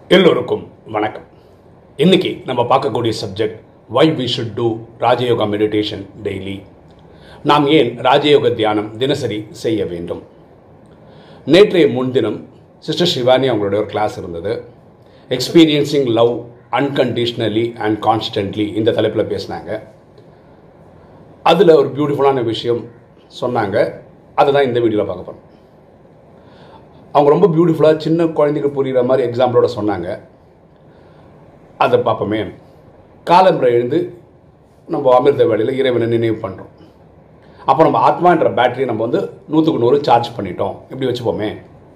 எல்லோருக்கும் வணக்கம் இன்னைக்கு நம்ம பார்க்கக்கூடிய subject why we should do Rajayoga meditation daily நாம் ஏன் ராஜயோக தியானம் தினசரி செய்ய வேண்டும் நேற்றைய முன்தினம் சிஸ்டர் சிவானி அவங்களுடைய ஒரு கிளாஸ் இருந்தது experiencing love unconditionally and constantly இந்த தலைப்பில் பேசினாங்க அதில் ஒரு பியூட்டிஃபுல்லான விஷயம் சொன்னாங்க அதுதான் இந்த வீடியோவில் பார்க்க போகிறோம் அவங்க ரொம்ப பியூட்டிஃபுல்லாக சின்ன குழந்தைக்கு புரிகிற மாதிரி எக்ஸாம்பிளோட சொன்னாங்க அதை பார்ப்போமே காலம்புரை எழுந்து நம்ம அமிர்த வேலையில் இறைவனை நினைவு பண்ணுறோம் அப்போ நம்ம ஆத்மான்ற பேட்டரியை நம்ம வந்து நூற்றுக்கு நூறு சார்ஜ் பண்ணிட்டோம் இப்படி வச்சுப்போமே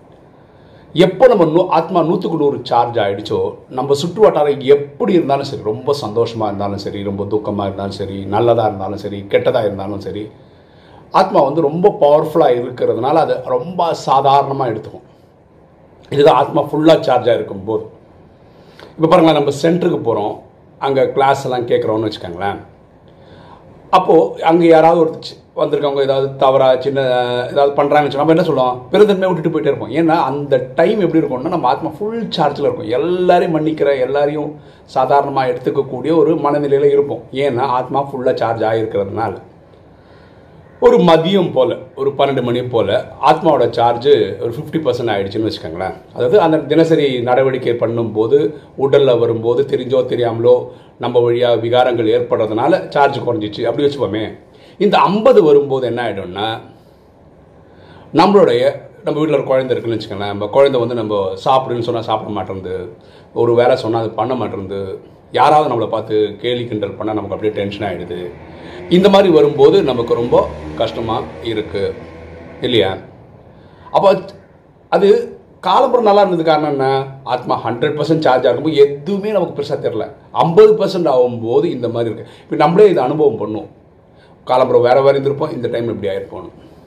எப்போ நம்ம நூ ஆத்மா நூற்றுக்கு நூறு சார்ஜ் ஆகிடுச்சோ நம்ம சுற்று வட்டாரம் எப்படி இருந்தாலும் சரி ரொம்ப சந்தோஷமாக இருந்தாலும் சரி ரொம்ப துக்கமாக இருந்தாலும் சரி நல்லதாக இருந்தாலும் சரி கெட்டதாக இருந்தாலும் சரி ஆத்மா வந்து ரொம்ப பவர்ஃபுல்லாக இருக்கிறதுனால அது ரொம்ப சாதாரணமாக எடுத்துக்கும் இதுதான் ஆத்மா ஃபுல்லாக சார்ஜாக இருக்கும்போது இப்போ பாருங்களேன் நம்ம சென்டருக்கு போகிறோம் அங்கே கிளாஸ் எல்லாம் கேட்குறோன்னு வச்சுக்கோங்களேன் அப்போது அங்கே யாராவது ஒரு சி- வந்திருக்கவங்க ஏதாவது தவறாக சின்ன ஏதாவது பண்ணுறாங்கன்னு வச்சுக்கோங்க நம்ம என்ன சொல்லுவோம் பெருந்தன்மையை விட்டுட்டு போயிட்டே இருப்போம் ஏன்னா அந்த டைம் எப்படி இருக்கும்னா நம்ம ஆத்மா ஃபுல் சார்ஜில் இருக்கும் எல்லாரையும் மன்னிக்கிற எல்லாரையும் சாதாரணமாக எடுத்துக்கக்கூடிய ஒரு மனநிலையில் இருப்போம் ஏன்னா ஆத்மா ஃபுல்லாக சார்ஜ் ஆகிருக்கிறதுனால ஒரு மதியம் போல் ஒரு பன்னெண்டு மணி போல் ஆத்மாவோட சார்ஜ் ஒரு ஃபிஃப்டி பர்சன்ட் ஆகிடுச்சுன்னு வச்சுக்கோங்களேன் அதாவது அந்த தினசரி நடவடிக்கை பண்ணும்போது உடலில் வரும்போது தெரிஞ்சோ தெரியாமலோ நம்ம வழியாக விகாரங்கள் ஏற்படுறதுனால சார்ஜ் குறைஞ்சிச்சு அப்படி வச்சுப்போமே இந்த ஐம்பது வரும்போது என்ன ஆகிடும்னா நம்மளுடைய நம்ம வீட்டில் ஒரு குழந்தை இருக்குன்னு வச்சுக்கோங்களேன் நம்ம குழந்தை வந்து நம்ம சாப்பிடுன்னு சொன்னால் சாப்பிட மாட்டேங்குது ஒரு வேலை சொன்னால் அது பண்ண மாட்டேங்குது யாராவது நம்மளை பார்த்து கேலி கிண்டல் பண்ணால் நமக்கு அப்படியே டென்ஷன் ஆகிடுது இந்த மாதிரி வரும்போது நமக்கு ரொம்ப கஷ்டமாக இருக்குது இல்லையா அப்போ அது காலம்புறம் நல்லா இருந்தது காரணம் என்ன ஆத்மா ஹண்ட்ரட் பர்சன்ட் சார்ஜ் ஆகும்போது எதுவுமே நமக்கு பெருசாக தெரில ஐம்பது பர்சன்ட் ஆகும்போது இந்த மாதிரி இருக்குது இப்போ நம்மளே இதை அனுபவம் பண்ணுவோம் காலம்புறம் வேறு வேறு இருந்திருப்போம் இந்த டைம் இப்படி ஆயிருப்போம்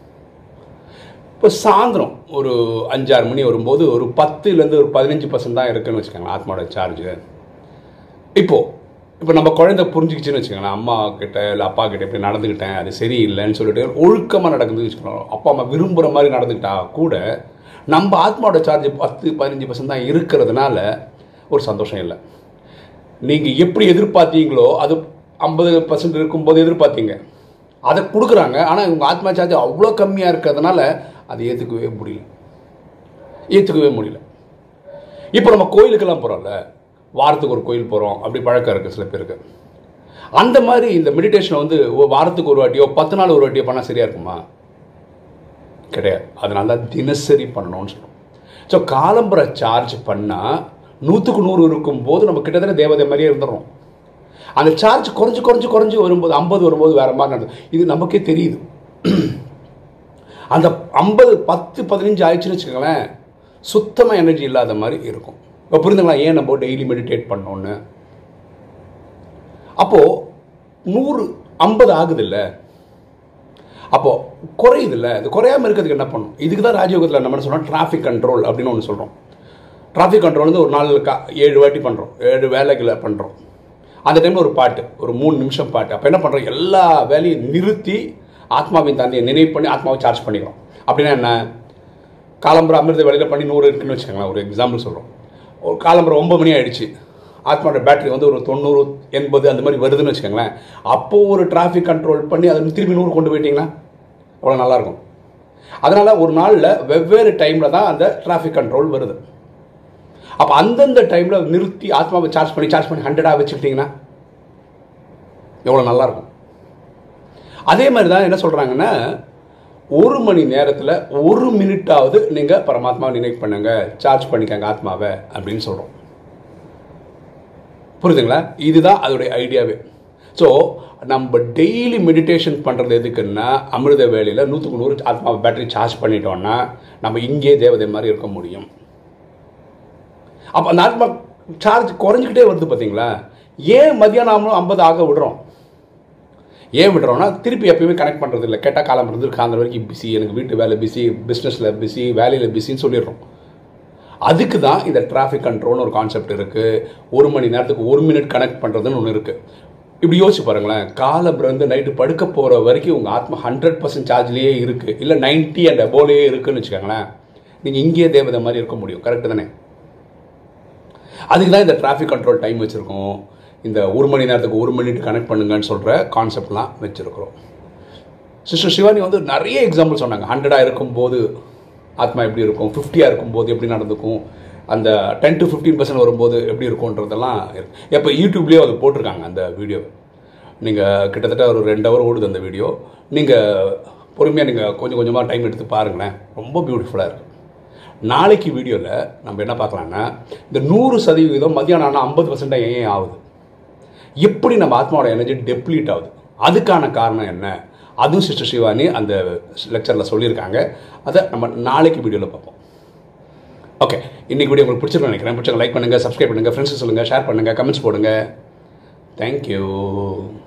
இப்போ சாயந்தரம் ஒரு அஞ்சாறு மணி வரும்போது ஒரு பத்துலேருந்து ஒரு பதினஞ்சு பர்சன்ட் தான் இருக்குன்னு வச்சுக்கோங்களேன் ஆத்மாவோட சார்ஜு இப்போது இப்போ நம்ம குழந்தை புரிஞ்சுக்கிச்சுன்னு வச்சுக்கோங்களேன் அம்மா கிட்ட இல்லை அப்பா கிட்ட இப்படி நடந்துக்கிட்டேன் அது சரியில்லைன்னு சொல்லிட்டு ஒழுக்கமாக நடக்குதுன்னு வச்சுக்கோங்களேன் அப்பா அம்மா விரும்புகிற மாதிரி நடந்துக்கிட்டா கூட நம்ம ஆத்மாவோட சார்ஜ் பத்து பதினஞ்சு பர்சன்ட் தான் இருக்கிறதுனால ஒரு சந்தோஷம் இல்லை நீங்கள் எப்படி எதிர்பார்த்தீங்களோ அது ஐம்பது பர்சன்ட் இருக்கும்போது எதிர்பார்த்தீங்க அதை கொடுக்குறாங்க ஆனால் உங்கள் ஆத்மா சார்ஜ் அவ்வளோ கம்மியாக இருக்கிறதுனால அதை ஏற்றுக்கவே முடியல ஏற்றுக்கவே முடியல இப்போ நம்ம கோயிலுக்கெல்லாம் போகிறோம்ல வாரத்துக்கு ஒரு கோயில் போகிறோம் அப்படி பழக்கம் இருக்குது சில பேருக்கு அந்த மாதிரி இந்த மெடிடேஷனை வந்து ஒரு வாரத்துக்கு ஒரு வாட்டியோ பத்து நாள் ஒரு வாட்டியோ பண்ணால் சரியாக இருக்குமா கிடையாது அதனால தான் தினசரி பண்ணணும்னு சொல்கிறோம் ஸோ காலம்புற சார்ஜ் பண்ணால் நூற்றுக்கு நூறு இருக்கும்போது நம்ம கிட்டத்தட்ட தேவதை மாதிரியே இருந்துடுறோம் அந்த சார்ஜ் குறைஞ்சு குறைஞ்சு குறைஞ்சு வரும்போது ஐம்பது வரும்போது வேற மாதிரி நடந்தது இது நமக்கே தெரியுது அந்த ஐம்பது பத்து பதினஞ்சு ஆயிடுச்சுன்னு வச்சுக்கோங்களேன் சுத்தமாக எனர்ஜி இல்லாத மாதிரி இருக்கும் இப்போ புரிந்துங்களா ஏன் நம்ம டெய்லி மெடிடேட் பண்ணோன்னு அப்போது நூறு ஐம்பது ஆகுது இல்லை அப்போது குறையுதுல்ல இது குறையாமல் இருக்கிறதுக்கு என்ன பண்ணும் இதுக்கு தான் ராஜயோகத்தில் நம்ம என்ன சொல்கிறோம் டிராஃபிக் கண்ட்ரோல் அப்படின்னு ஒன்று சொல்கிறோம் டிராஃபிக் கண்ட்ரோல் வந்து ஒரு நாள் கா ஏழு வாட்டி பண்ணுறோம் ஏழு வேலைகளை பண்ணுறோம் அந்த டைமில் ஒரு பாட்டு ஒரு மூணு நிமிஷம் பாட்டு அப்போ என்ன பண்ணுறோம் எல்லா வேலையும் நிறுத்தி ஆத்மாவின் தந்தையை நினைவு பண்ணி ஆத்மாவை சார்ஜ் பண்ணிக்கிறோம் அப்படின்னா என்ன காலம்பரம் அமிர்த வேலையில் பண்ணி நூறு இருக்குன்னு வச்சுக்கோங்களேன் ஒரு எக்ஸாம்பிள் சொல்கிறோம் ஒரு காலம்பரம் ஒம்பது மணி ஆயிடுச்சு ஆத்மாவோட பேட்டரி வந்து ஒரு தொண்ணூறு எண்பது அந்த மாதிரி வருதுன்னு வச்சுக்கோங்களேன் அப்போது ஒரு டிராஃபிக் கண்ட்ரோல் பண்ணி அதை திருப்பி நூறு கொண்டு போயிட்டீங்கன்னா அவ்வளோ நல்லாயிருக்கும் அதனால் ஒரு நாளில் வெவ்வேறு டைமில் தான் அந்த டிராஃபிக் கண்ட்ரோல் வருது அப்போ அந்தந்த டைமில் நிறுத்தி ஆத்மாவை சார்ஜ் பண்ணி சார்ஜ் பண்ணி ஹண்ட்ரடாக வச்சுக்கிட்டிங்கன்னா எவ்வளோ நல்லாயிருக்கும் அதே மாதிரி தான் என்ன சொல்கிறாங்கன்னா ஒரு மணி நேரத்தில் ஒரு மினிட்டாவது நீங்கள் பரமாத்மாவை நினைவு பண்ணுங்க சார்ஜ் பண்ணிக்கங்க ஆத்மாவை அப்படின்னு சொல்கிறோம் புரியுதுங்களா இதுதான் அதோடைய ஐடியாவே ஸோ நம்ம டெய்லி மெடிடேஷன் பண்ணுறது எதுக்குன்னா அமிர்த வேலையில் நூற்றுக்கு நூறு ஆத்மாவை பேட்டரி சார்ஜ் பண்ணிட்டோம்னா நம்ம இங்கே தேவதை மாதிரி இருக்க முடியும் அப்போ அந்த ஆத்மா சார்ஜ் குறைஞ்சிக்கிட்டே வருது பார்த்தீங்களா ஏன் மதியானம் ஆகணும் ஐம்பது ஆக விடுறோம் ஏன் விடுறோம்னா திருப்பி எப்பயுமே கனெக்ட் பண்ணுறது இல்லை கேட்டால் காலம் இருந்து காந்த வரைக்கும் பிஸி எனக்கு வீட்டு வேலை பிஸி பிஸ்னஸில் பிஸி வேலையில் பிஸின்னு சொல்லிடுறோம் அதுக்கு தான் இந்த டிராஃபிக் கண்ட்ரோல்னு ஒரு கான்செப்ட் இருக்குது ஒரு மணி நேரத்துக்கு ஒரு மினிட் கனெக்ட் பண்ணுறதுன்னு ஒன்று இருக்குது இப்படி யோசிச்சு பாருங்களேன் காலம் இருந்து நைட்டு படுக்க போகிற வரைக்கும் உங்கள் ஆத்மா ஹண்ட்ரட் பர்சன்ட் சார்ஜ்லேயே இருக்குது இல்லை நைன்ட்டி அண்ட் அபோலேயே இருக்குன்னு வச்சுக்கோங்களேன் நீங்கள் இங்கேயே தேவதை மாதிரி இருக்க முடியும் கரெக்டு தானே அதுக்கு தான் இந்த டிராஃபிக் கண்ட்ரோல் டைம் வச்சுருக்கோம் இந்த ஒரு மணி நேரத்துக்கு ஒரு மினிட் கனெக்ட் பண்ணுங்கன்னு சொல்கிற கான்செப்ட்லாம் வச்சுருக்கிறோம் சிஸ்டர் சிவானி வந்து நிறைய எக்ஸாம்பிள் சொன்னாங்க ஹண்ட்ரடாக இருக்கும்போது ஆத்மா எப்படி இருக்கும் ஃபிஃப்டியாக இருக்கும்போது எப்படி நடந்துக்கும் அந்த டென் டு ஃபிஃப்டீன் பர்சன்ட் வரும்போது எப்படி இருக்கும்ன்றதெல்லாம் எப்போ யூடியூப்லேயே அது போட்டிருக்காங்க அந்த வீடியோ நீங்கள் கிட்டத்தட்ட ஒரு ரெண்டு ஹவர் ஓடுது அந்த வீடியோ நீங்கள் பொறுமையாக நீங்கள் கொஞ்சம் கொஞ்சமாக டைம் எடுத்து பாருங்களேன் ரொம்ப பியூட்டிஃபுல்லாக இருக்குது நாளைக்கு வீடியோவில் நம்ம என்ன பார்க்கலான்னா இந்த நூறு சதவீதம் மதியானம் ஆனால் ஐம்பது பர்சன்டாக ஏன் ஆகுது எப்படி நம்ம ஆத்மாவோட எனர்ஜி டெப்ளீட் ஆகுது அதுக்கான காரணம் என்ன அதுவும் சிஸ்டர் சிவானி அந்த லெக்சரில் சொல்லியிருக்காங்க அதை நம்ம நாளைக்கு வீடியோவில் பார்ப்போம் ஓகே இன்னைக்கு வீடியோ உங்களுக்கு பிடிச்சிருக்கேன் நினைக்கிறேன் பிடிச்சவங்க லைக் பண்ணுங்கள் சப்ஸ்கிரைப் பண்ணுங்கள் ஃப்ரெண்ட்ஸ் சொல்லுங்கள் ஷேர் பண்ணுங்கள் கமெண்ட்ஸ் போடுங்க தேங்க்யூ